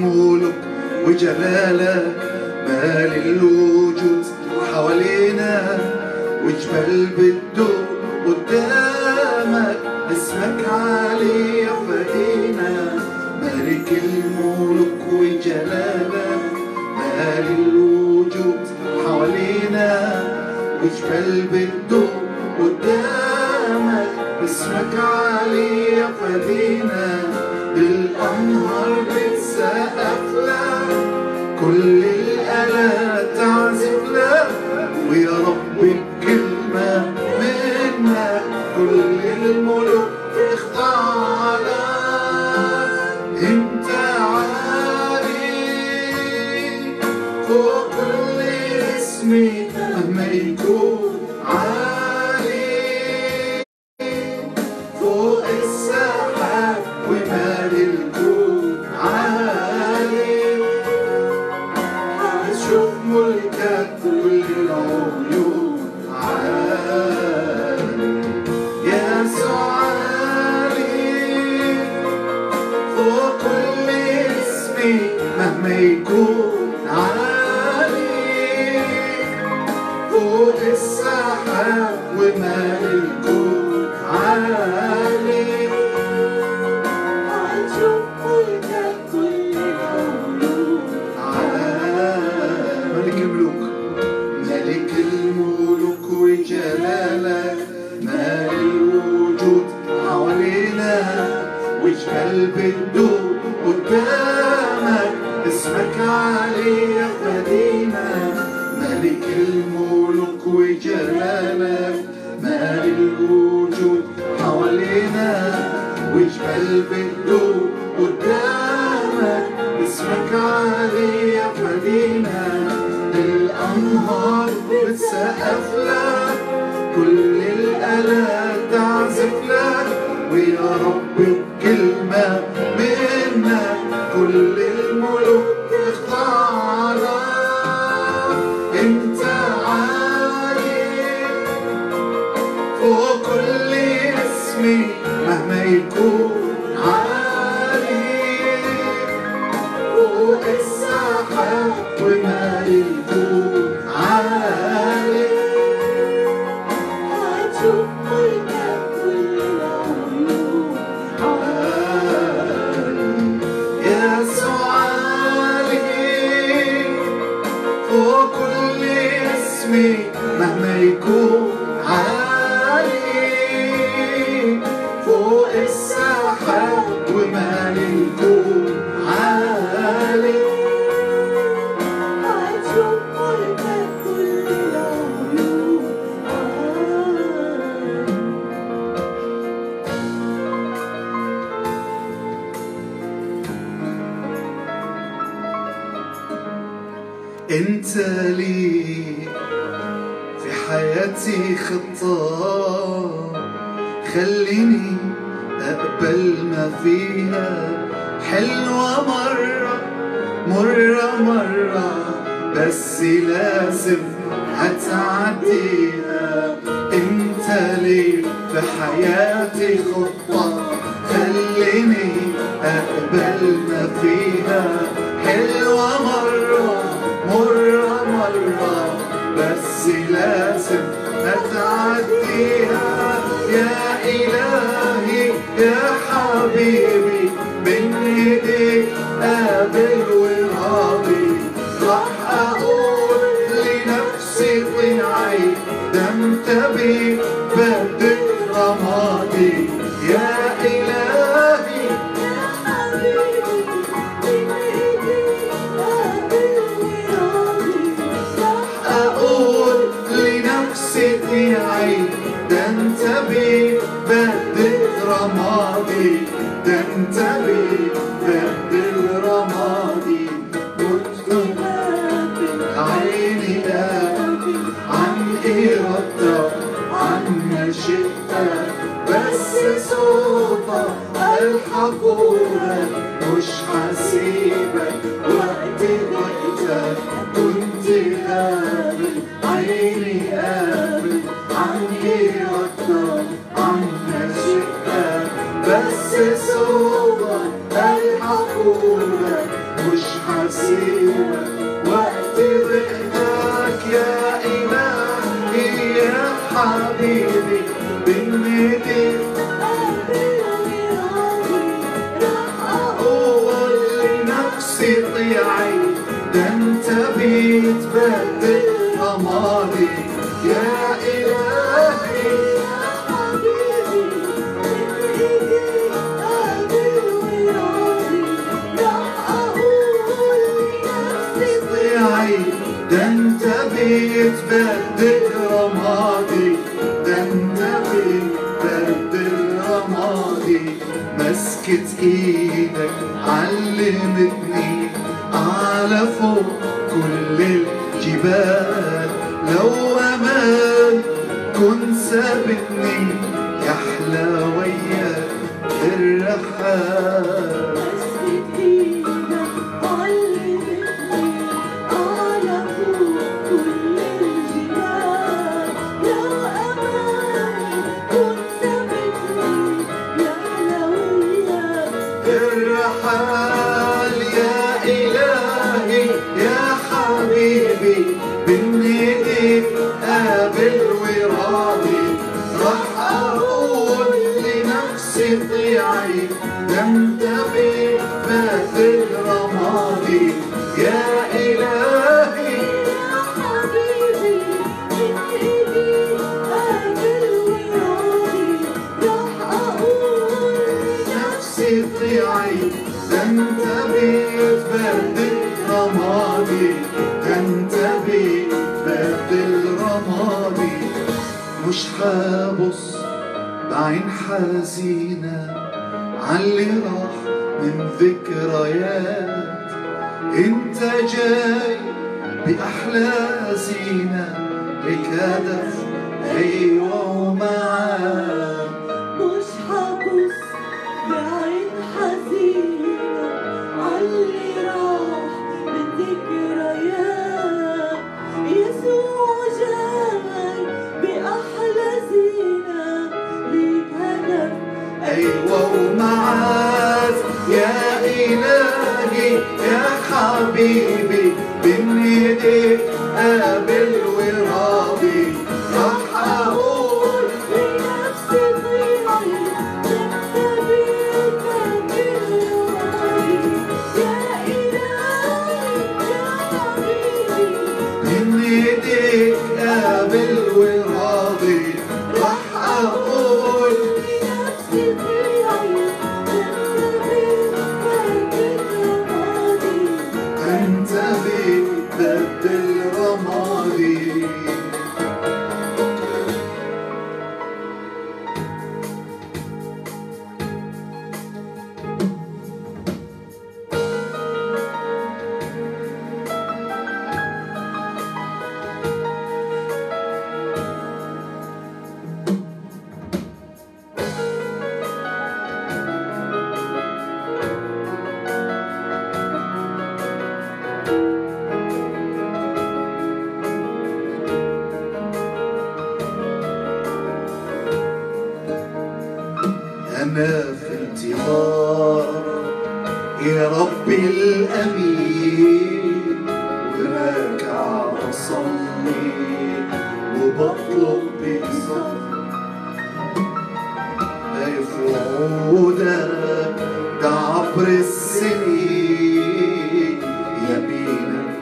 الملك وجلالك مال الوجود حوالينا وجبال بتدور قدامك اسمك عالي يا فدينا ملك الملك وجلالك مال الوجود حوالينا وجبال بتدور قدامك اسمك عالي يا فدينا الأنهار بتسقف لك كل الآلات تعزف لك ويا رب بكلمة منك كل الملوك تخضع لك انت عالي فوق كل اسم مهما يكون عالي فوق السحاب ومال الكون عالي هتشوف ملكك كل العيون عالي يسوع عالي فوق كل اسم مهما يكون عالي فوق السحاب ومال الكون عالي هتشوف ملكك كل العيون ملك الملوك ملك الملوك وجلالك مال الوجود حوالينا وجبال بتدور قدامك اسمك عالي يا فدينا ملك الملوك وجلالك مال الوجود حوالينا وجبال بتدور قدامك اسمك عالي يا مدينة الأنهار بتسقف لك كل الآلات تعزف لك ويا رب بكلمة منك كل الملوك تخضع لك انت عالي فوق كل اسم مهما يكون عالي فوق السحاب وما يكون عالي هتشوف ملكك كل العيون يسوع عالي فوق كل اسم مهما يكون عالي فوق السحاب وما يكون عالي هتشوف ملكك كل العيون انت لي في حياتي خطة خليني اقبل ما فيها حلوة مرة مرة مرة بس لازم هتعديها انت لي في حياتي خطة خليني اقبل ما فيها حلوة مرة مرة مرة بس لازم هتعديها يا إلهي يا حبيبي من ايديك قابل وراضي راح اقول لنفسي طلعي ده انت بيك بدك رمادي يا إلهي حبيبي من ايديك قابل وراضي اقول لنفسي طلعي ده انت بيك بدل رمادي ده انت بيك بدل رمادي مت عيني قابل عن إرادتك عن مشيئتك بس صوتك الحقولك مش حسيبك وقت وقتك كنت قابل عيني قابل عن إرادتك عن مشيئتك بس صوتك الحقولك مش حسيرة وقت ضحكك يا إلهي يا حبيبي بالندي أقول لنفسي طيعي ده انت بتبدل رمادي يا إلهي طيعي ده انت بتبدل رمادي ده انت بتبدل رمادي مسكة ايدك علمتني على فوق كل الجبال لو امان كنت سابتني يحلى وياك الرحال الرحال يا إلهي يا حبيبي بالندي قابل وراضي راح أقول لنفسي طيعي ده انت بتبدل رمادي يا إلهي نفسي طيعي ده انت بتبدل رمادي ده انت بتبدل رمادي مش حابص بعين حزينة عاللي راح من ذكريات انت جاي بأحلى زينة لك هدف أيوة ومعاك مش حبص بعين حزينة عاللي راح من ذكريات يسوع جاي بأحلى زينة ليك هدف أيوة ومعاك يا إلهي يا حبيبي بين إيديك قابل وراضي راح أقول لنفسي طيعي تكتبيك بالوعي يا إلهي يا حبيبي بين إيديك قابل وراضي راح أقول لنفسي طيعي تكتبيك بالوعي أنت بتبدل رمادي أنا في انتظار يا ربي الأمين وراكع أصلي وبطلب بصبر في وعودك ده عبر السنين يمينك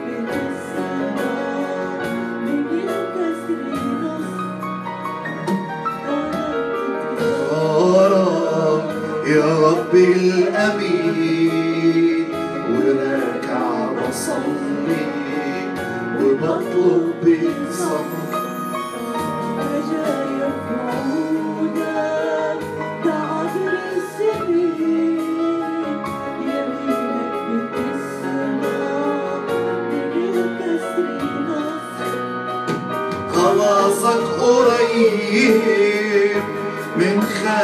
أراك يا ربي الأمين وراكع بصلي وبطلب بصبر خلاصك قريب من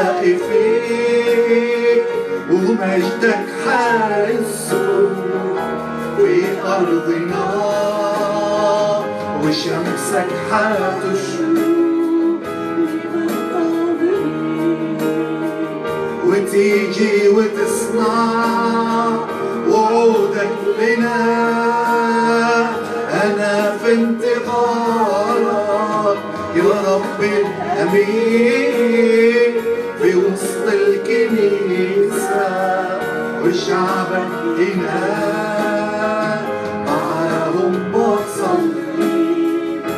خائفين ومجدك حارس في أرضنا وشمسك حتشرق وتيجي وتصنع وعود وعودك لنا أنا في انتظارك يا رب الأمين في وسط الكنيسة وشعبك هنا معاهم بصلي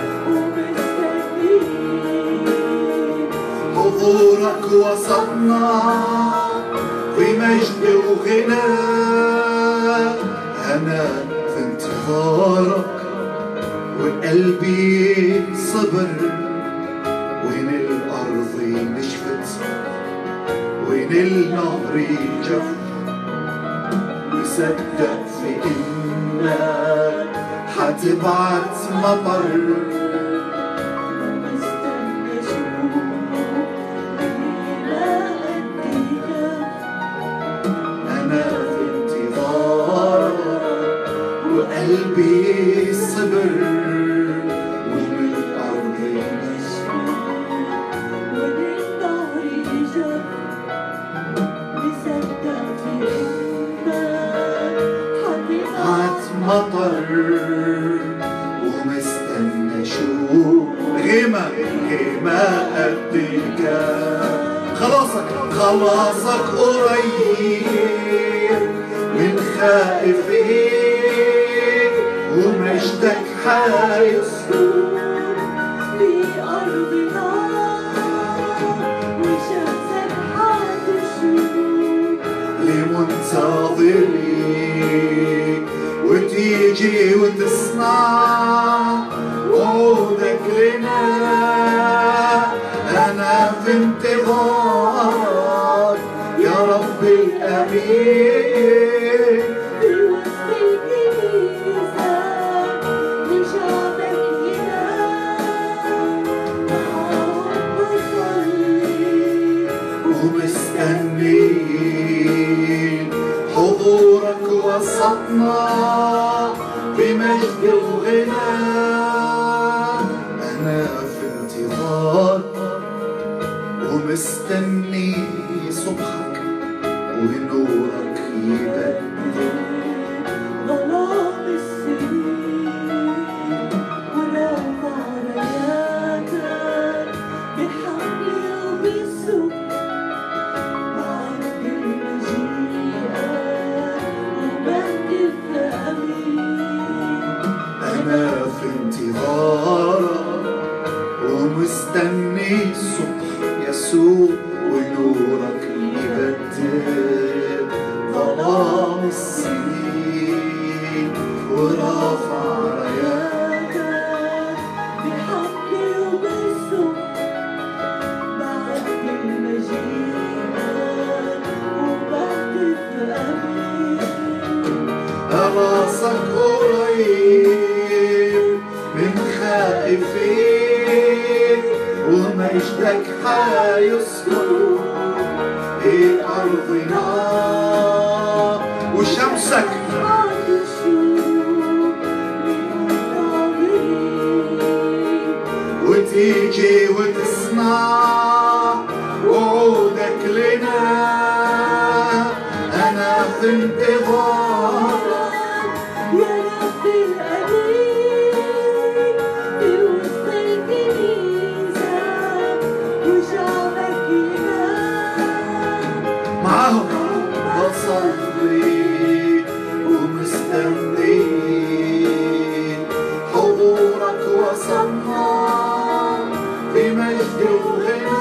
حضورك وسطنا في مجد وغنى أنا في انتظارك وقلبي صبر وين الأرض نشفت وين النهر جف مصدق في إنك حتبعت مطر أنا في انتظارك وقلبي صبر ومن الأرض نشفت عت مطر ومستنى شوف غيمة غيمة قدك خلاصك خلاصك قريب من خائفين ومجدك حايص في أرضنا وشمسك حتشوف لمنتظرين وتيجي وتصنع وعودك لنا أنا في انتظار يا رب الأمين في وسط الكنيسة لشعبك هنا معاهم بصلي ومستنين حضورك وسطنا بمجد وغنى أنا في انتظار ومستني صبحك ونورك يبدل ظلام السنين ورفع راياتك بحمل وبالسكر بعد المجيئة وبهتف أمين أنا في انتظارك ومستني الصبح يسوع ونورك يبدل ظلام السنين ورافع رايات بحمل وبالسكر بعد المجيئة وبهتف أمين راسك قريب من خائفين ومجدك حيسكن في أرضنا وشمسك وتيجي وتصنع وعودك لنا أنا في انتظار يا رب الأمين في وسط الكنيسة وشعبك هنا معاهم بصلي ومستني حضورك وسطنا في مجد وغنى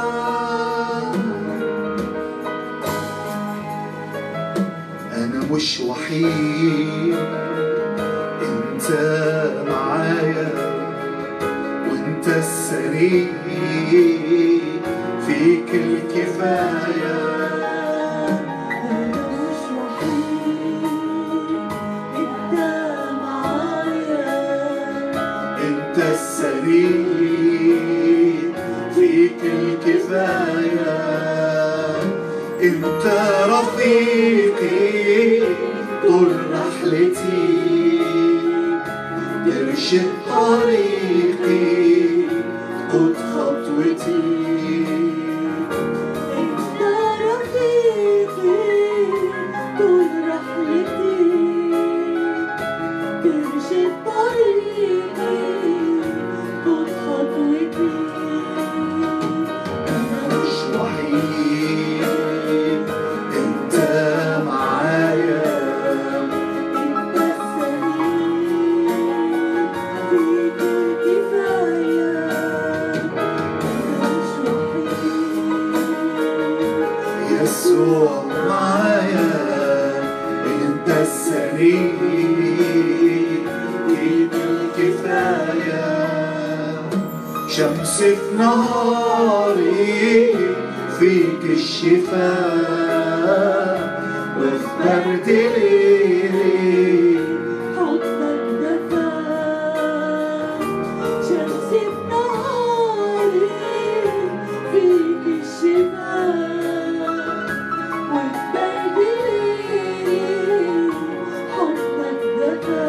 أنا مش وحيد أنت معايا وأنت السريع فيك الكفاية أنا مش وحيد أنت معايا انت السريع فيك الكفاية انت رفيقي طول رحلتي ترشد طريقي قد خطوتي أنت رفيقي طول رحلتي يسوع معايا انت السرير فيك الكفاية شمس في نهاري فيك الشفاء وفي برد ليلي حضنك دفا شمس بناري فيك الشفاء وبرد ليلي حضنك دفا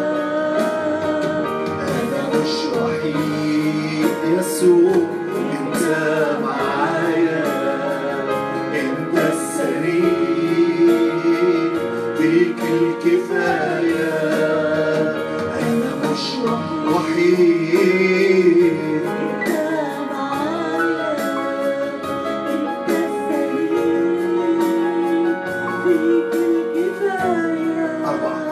أنا مش وحيد يسوع أنت معايا أنت السرير فيك الكفاية أنا مش وحيد انت معايا انت السرير فيك الكفاية أربعة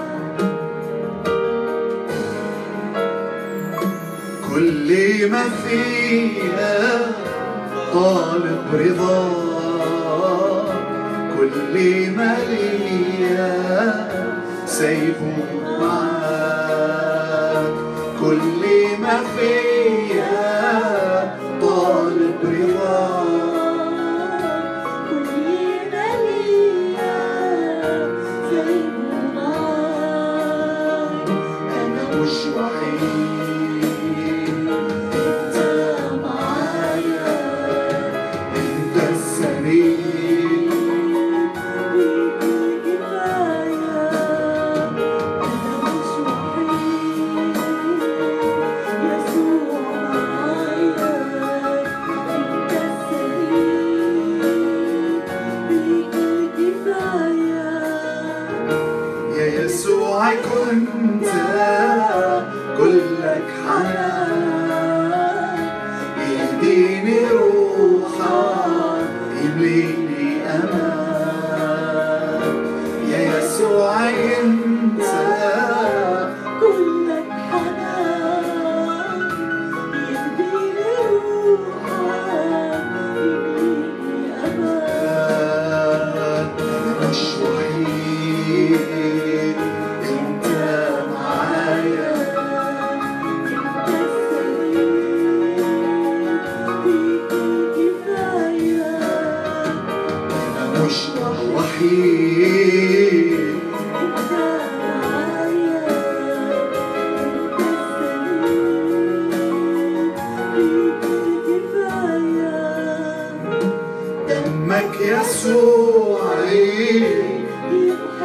كل ما فيها طالب رضا كل ما ليا سايبه معاك كل ما فيا طالب رضا كل مالية سايبه معاك أنا مش وحيد أنت معايا أنت السرير فيك الكفاية أنا مش وحيد يسوع معايا أنت السرير فيك الكفاية يا يسوع كنت كلك حنان يهديني روحك يمليني امان يا يسوع انت كلك حنان يهديني روحك يمليني أمان انا مش وحيد انت معايا أنت السرير فيك الكفاية انا مش وحيد أنت معايا أنت السرير فيك الكفاية دمك يسوعي يمحي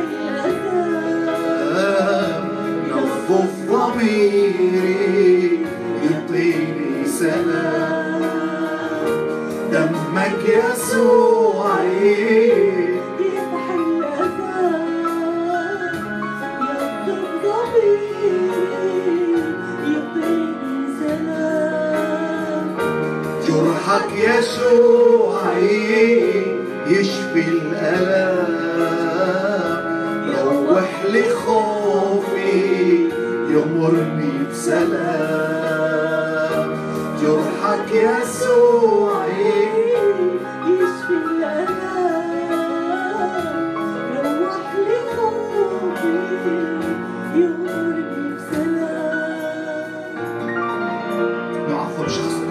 الأذى نظف ضميري يعطيني سلام دمك يسوعي يمحي الأذى يغضب ضميري يعطيني سلام جرحك يسوعي يشفي الألام روح لي خوفي يمرني بسلام جرحك يسوعي يشفي الألام روح لي خوفي يغمرني بسلام نعظم شخصك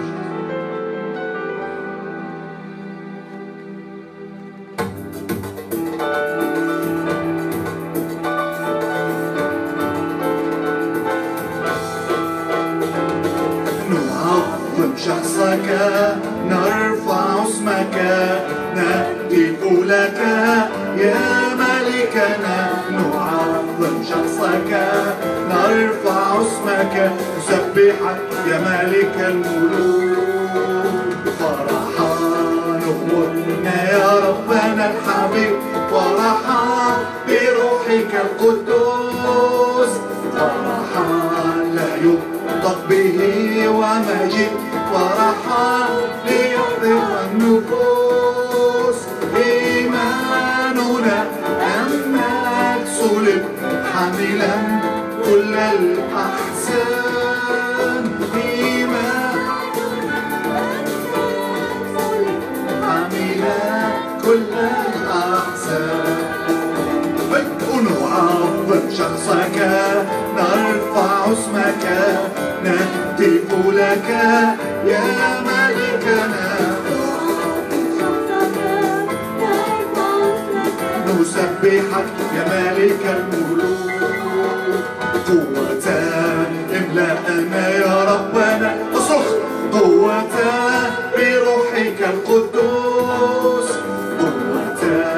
نعظم شخصك نرفع اسمك نهتف لك يا ملكنا نعظم شخصك نرفع اسمك نسبحك يا ملك الملوك فرحان أمورنا يا ربنا الحبيب فرحان بروحك القدوس فرحان لا ينطق به ومجيد فرحان ليحضر النفوس إيماننا أنك صلب حاملا كل الأحزان إيمان حاملا كل كل الأحزان ونعظم شخصك نرفع اسمك نهتف لك يا ملكنا نسبحك يا مالك الملوك قوة املأنا يا ربنا اصرخ قوة بروحك القدوس قوة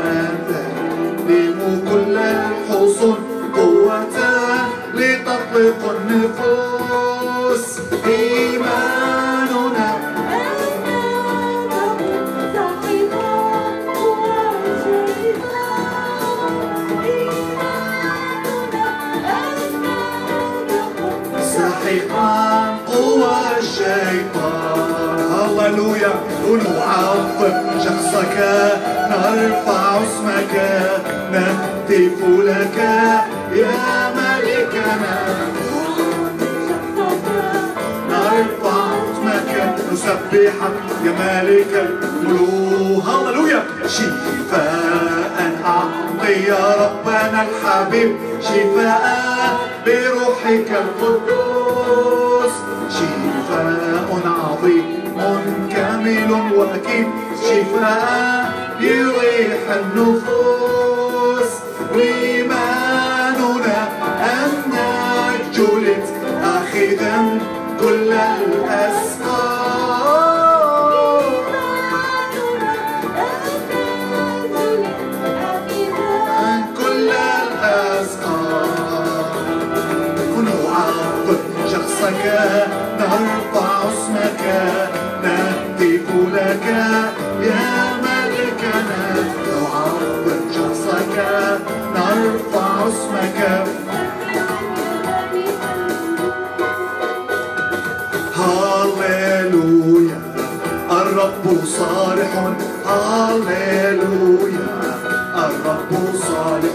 تهدم كل الحصون قوة لتطلق النفوس إيماننا ساحقا قوى الشيطان هللويا ونعظم شخصك نرفع اسمك نهتف لك يا ملكنا نرفع اسمك نسبحك يا مالك الملوك هللويا شفاء أعطي يا ربنا الحبيب شفاء بروحك القدوس شفاء عظيم كامل وأكيد شفاء يريح النفوس وإيماننا أنك جلت أخذا كل الأسقام عن كل الأسقام ونعظم شخصك نرفع اسمك نهتف لك يا ملكنا نعظم شخصك نرفع اسمك هاليلويا الرب صالح هاليلويا الرب صالح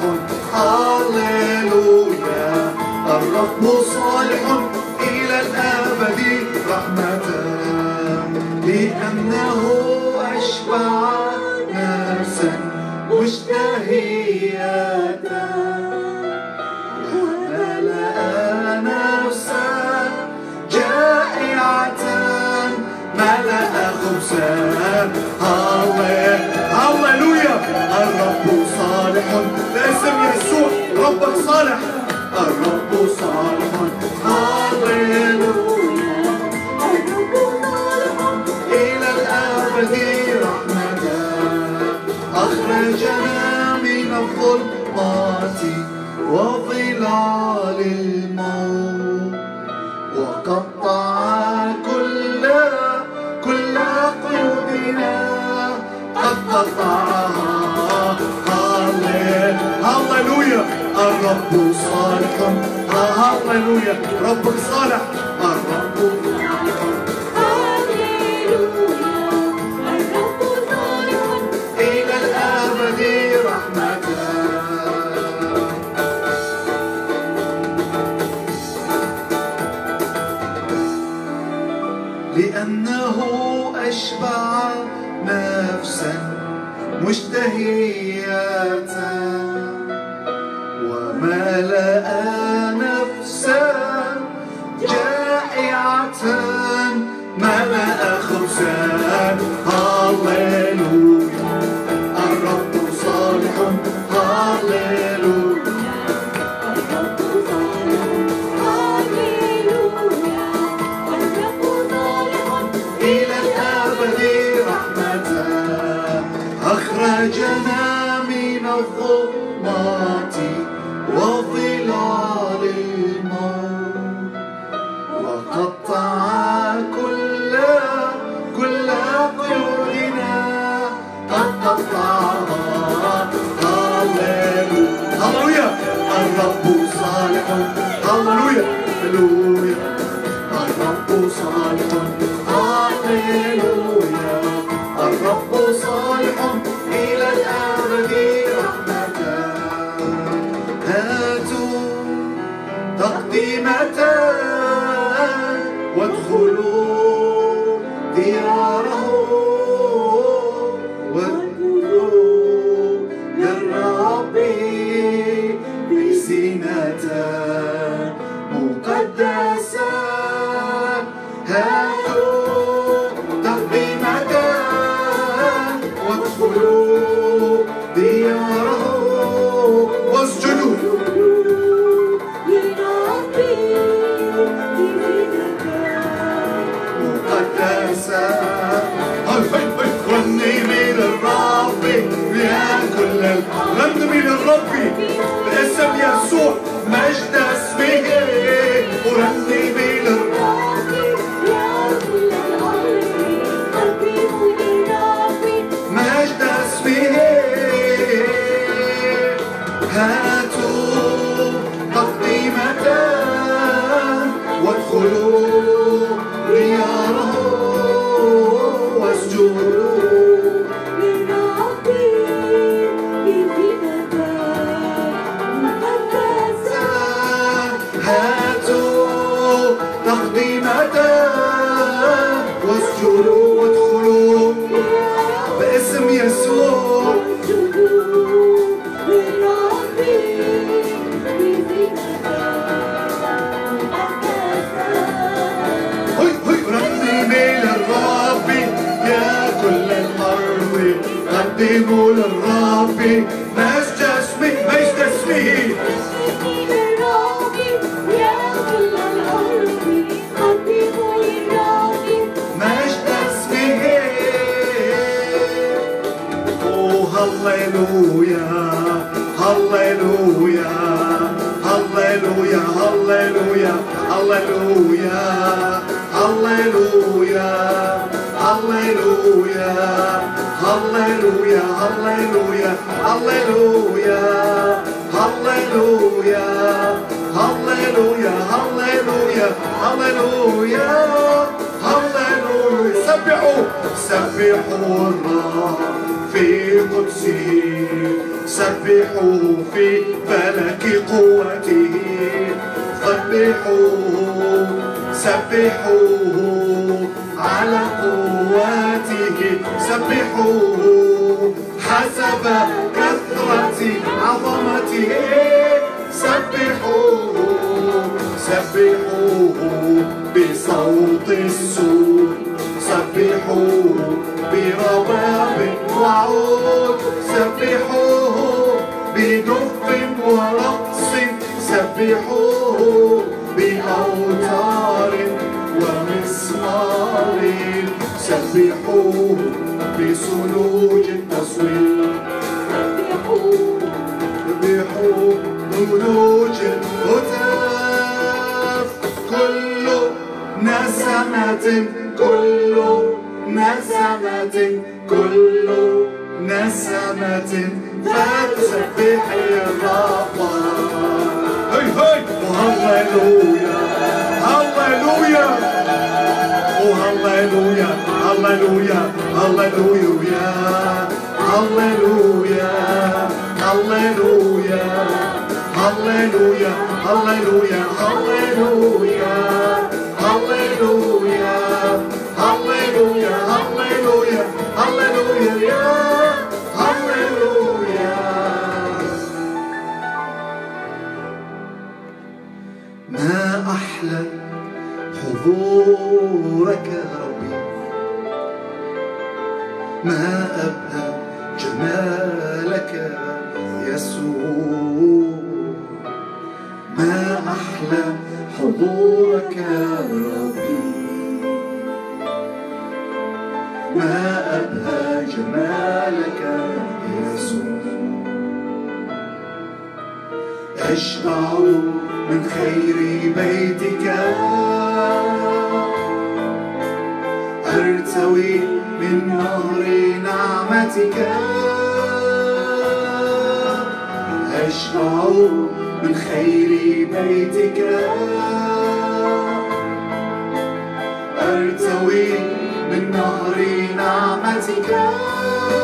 هاليلويا الرب صالح إلى الأبد رحمة لأنه أشبع نفسا مشتهية ملأ نفسا جائعة ملأ خبزا هالي- هاليلويا الرب صالح باسم يسوع ربك صالح الرب صالح هاليلويا إلى الأبد رحمة أخرجنا من الظلمات وظلال الموت وقطع كل كل قيودنا قد قطعها هالي- هاليلويا الرب صالح هاليلويا ربك صالح الرب إلى الأبد رحمة لأنه أشبع نفسا مشتهية وملأ نفسا جائعة ملأ خبزا هاليلويا الرب صالح هاليلويا إلى الأبد رحمة أخرجنا من الظلمات وظلال الموت وقطع كل كل قيودنا قد قطعها هاليلويا هاليلويا الرب صالح هاليلويا هاليلويا الرب صالح هاليلويا الرب صالح إلى الأبد رحمة هاتوا تقديمة وادخلوا دياره وادخلوا ربي باسم يسوع مجد اسمه ورنمي للرب مجد اسمه هاتوا تقديمتان وادخلوا دياره واسجدوا هاتوا تقديمتان واسجدوا وادخلوا باسم يسوع هي هي رنمي للرب يا كل الارض قدموا للرب مجد اسمه مجد اسمه مجد اسمه اوه هللويا هللويا هللويا هللويا هللويا هللويا هللويا هللويا هللويا هللويا هللويا هللويا هللويا هللويا هللويا سبحوا سبحوا الرب في قدسه سبحوا في فلك قوته سبحوه سبحوه على قوته سبحوه حسب كثرة عظمته سبحوه سبحوه بصوت السور سبحوه برباب وعود سبحوه بدف ورقص سبحوه بأوتار ومسمار سبحوه بصلوج التصوير سبحوه ثلوج الهتاف كل نسمة كل نسمة كل نسمة فلتسبح الرب هي هي وهللويا هللويا وهللويا هللويا هللويا هللويا هللويا هللويا هللويا هللويا هللويا هللويا هللويا هللويا يا هللويا ما أحلى حضورك يا ربي ما أبهى جمالك يسوع ما أحلى حضورك يا ربي ما أبهى جمالك يسوع أشبع من خير بيتك أرتوي من نهر نعمتك أشبع من خير بيتك أرتوي من نهر نعمتك